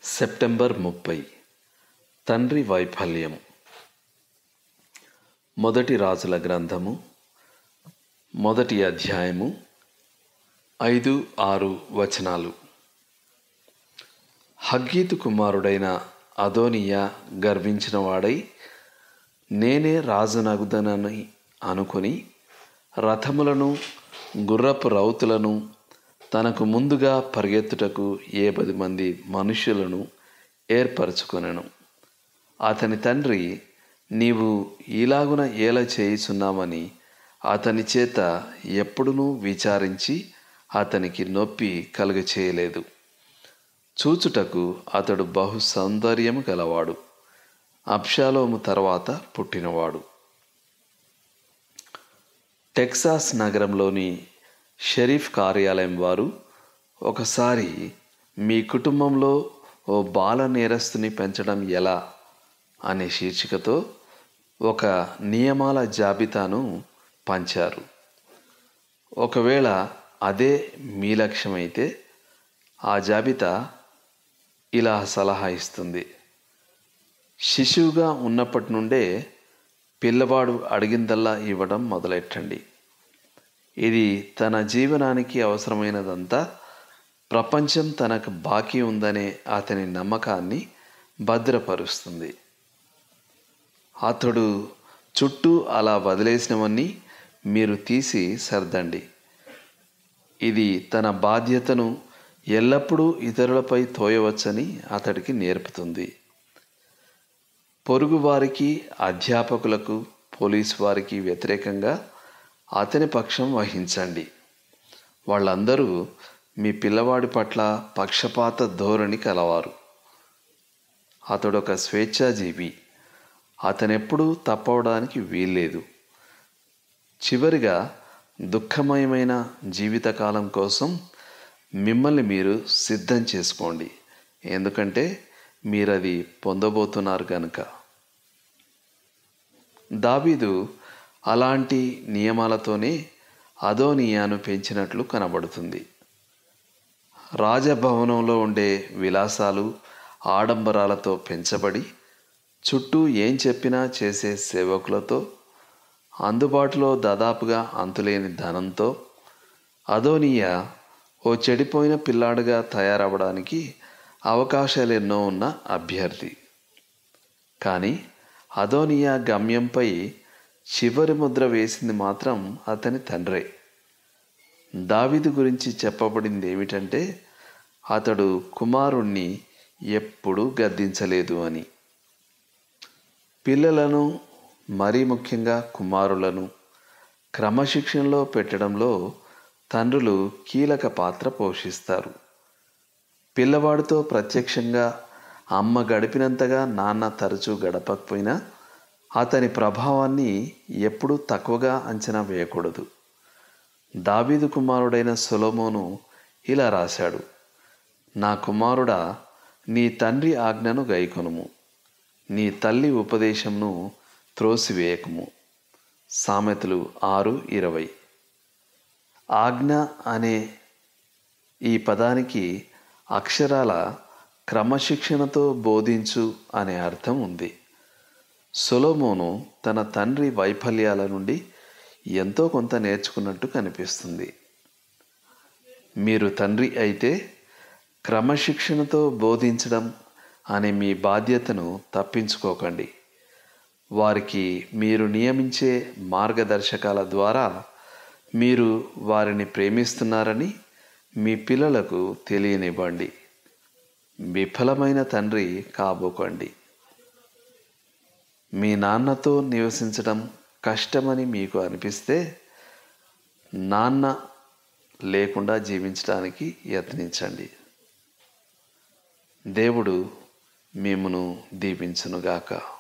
September ముప్పై తండ్రి వైఫల్యం మొదటి రాజుల గ్రంథము మొదటి అధ్యాయము ఐదు ఆరు వచనాలు హగ్గీతు కుమారుడైన అదోనియా గర్వించిన వాడై నేనే రాజునగుదనని అనుకొని రథములను గుర్రపు రౌతులను తనకు ముందుగా పరిగెత్తుటకు ఏ పది మంది మనుష్యులను ఏర్పరచుకొనెను అతని తండ్రి నీవు ఇలాగున ఏల చేయుచున్నామని అతని చేత ఎప్పుడునూ విచారించి అతనికి నొప్పి కలుగ చేయలేదు చూచుటకు అతడు బహు సౌందర్యము గలవాడు అబ్షాలోము తర్వాత పుట్టినవాడు టెక్సాస్ నగరంలోని షరీఫ్ కార్యాలయం వారు ఒకసారి మీ కుటుంబంలో ఓ బాల నేరస్తుని పెంచడం ఎలా అనే శీర్షికతో ఒక నియమాల జాబితాను పంచారు ఒకవేళ అదే మీ లక్ష్యమైతే ఆ జాబితా ఇలా సలహా ఇస్తుంది శిశువుగా ఉన్నప్పటి నుండే పిల్లవాడు అడిగిందల్లా ఇవ్వడం మొదలెట్టండి ఇది తన జీవనానికి అవసరమైనదంతా ప్రపంచం తనకు బాకీ ఉందనే అతని నమ్మకాన్ని భద్రపరుస్తుంది అతడు చుట్టూ అలా వదిలేసినవన్నీ మీరు తీసి సర్దండి ఇది తన బాధ్యతను ఎల్లప్పుడూ ఇతరులపై తోయవచ్చని అతడికి నేర్పుతుంది పొరుగువారికి అధ్యాపకులకు పోలీసు వారికి వ్యతిరేకంగా అతని పక్షం వహించండి వాళ్ళందరూ మీ పిల్లవాడి పట్ల పక్షపాత ధోరణి కలవారు అతడొక స్వేచ్ఛాజీవి అతనెప్పుడూ తప్పవడానికి వీల్లేదు చివరిగా దుఃఖమయమైన జీవితకాలం కోసం మిమ్మల్ని మీరు సిద్ధం చేసుకోండి ఎందుకంటే మీరు అది పొందబోతున్నారు కనుక దావీదు అలాంటి నియమాలతోనే అదోనియాను పెంచినట్లు కనబడుతుంది రాజభవనంలో ఉండే విలాసాలు ఆడంబరాలతో పెంచబడి చుట్టూ ఏం చెప్పినా చేసే సేవకులతో అందుబాటులో దాదాపుగా అంతులేని ధనంతో అదోనియా ఓ చెడిపోయిన పిల్లాడుగా తయారవడానికి అవకాశాలు ఎన్నో ఉన్న అభ్యర్థి కానీ అదోనియా గమ్యంపై చివరి ముద్ర వేసింది మాత్రం అతని తండ్రే దావిదు గురించి చెప్పబడింది ఏమిటంటే అతడు కుమారుణ్ణి ఎప్పుడూ గద్దించలేదు అని పిల్లలను మరీ ముఖ్యంగా కుమారులను క్రమశిక్షణలో పెట్టడంలో తండ్రులు కీలక పాత్ర పోషిస్తారు పిల్లవాడితో ప్రత్యక్షంగా అమ్మ గడిపినంతగా నాన్న తరచూ గడపకపోయినా అతని ప్రభావాన్ని ఎప్పుడూ తక్కువగా అంచనా వేయకూడదు దావీదు కుమారుడైన సొలోమోను ఇలా రాశాడు నా కుమారుడా నీ తండ్రి ఆజ్ఞను గైకొనుము నీ తల్లి ఉపదేశంను త్రోసివేయకము సామెతలు ఆరు ఇరవై ఆజ్ఞ అనే ఈ పదానికి అక్షరాల క్రమశిక్షణతో బోధించు అనే అర్థం ఉంది సొలోమోను తన తండ్రి వైఫల్యాల నుండి ఎంతో కొంత నేర్చుకున్నట్టు కనిపిస్తుంది మీరు తండ్రి అయితే క్రమశిక్షణతో బోధించడం అనే మీ బాధ్యతను తప్పించుకోకండి వారికి మీరు నియమించే మార్గదర్శకాల ద్వారా మీరు వారిని ప్రేమిస్తున్నారని మీ పిల్లలకు తెలియనివ్వండి విఫలమైన తండ్రి కాబోకండి మీ నాన్నతో నివసించడం కష్టమని మీకు అనిపిస్తే నాన్న లేకుండా జీవించడానికి యత్నించండి దేవుడు మిమ్మను దీపించునుగాక